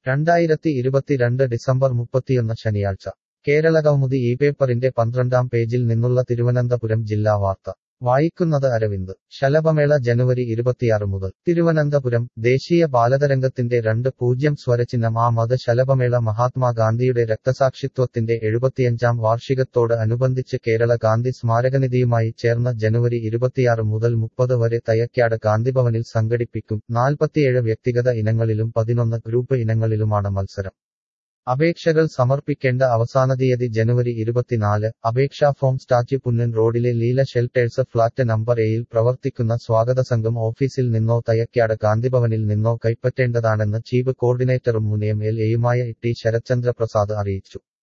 രണ്ടായിരത്തി ഇരുപത്തിരണ്ട് ഡിസംബർ മുപ്പത്തിയൊന്ന് ശനിയാഴ്ച കേരളകൗമുദി ഈ പേപ്പറിന്റെ പന്ത്രണ്ടാം പേജിൽ നിന്നുള്ള തിരുവനന്തപുരം ജില്ലാ വാർത്ത വായിക്കുന്നത് അരവിന്ദ് ശലഭമേള ജനുവരി ഇരുപത്തിയാറ് മുതൽ തിരുവനന്തപുരം ദേശീയ ബാലതരംഗത്തിന്റെ രണ്ട് പൂജ്യം സ്വരചിഹ്നം ആ മത ശലഭമേള മഹാത്മാഗാന്ധിയുടെ രക്തസാക്ഷിത്വത്തിന്റെ എഴുപത്തിയഞ്ചാം വാർഷികത്തോട് അനുബന്ധിച്ച് കേരള ഗാന്ധി സ്മാരകനിധിയുമായി ചേർന്ന് ജനുവരി ഇരുപത്തിയാറ് മുതൽ മുപ്പത് വരെ തയക്കാട് ഗാന്ധിഭവനിൽ സംഘടിപ്പിക്കും നാൽപ്പത്തിയേഴ് വ്യക്തിഗത ഇനങ്ങളിലും പതിനൊന്ന് ഗ്രൂപ്പ് ഇനങ്ങളിലുമാണ് മത്സരം അപേക്ഷകൾ സമർപ്പിക്കേണ്ട അവസാന തീയതി ജനുവരി ഇരുപത്തിനാല് അപേക്ഷാ ഫോം സ്റ്റാച്യു പുന്നൻ റോഡിലെ ലീല ഷെൽട്ടേഴ്സ് ഫ്ളാറ്റ് നമ്പർ എയിൽ പ്രവർത്തിക്കുന്ന സ്വാഗത സംഘം ഓഫീസിൽ നിന്നോ തയക്കാട് ഗാന്ധിഭവനിൽ നിന്നോ കൈപ്പറ്റേണ്ടതാണെന്ന് ചീഫ് കോർഡിനേറ്ററും മുൻ എം എൽ എയുമായ ടി ശരത്ചന്ദ്ര പ്രസാദ് അറിയിച്ചു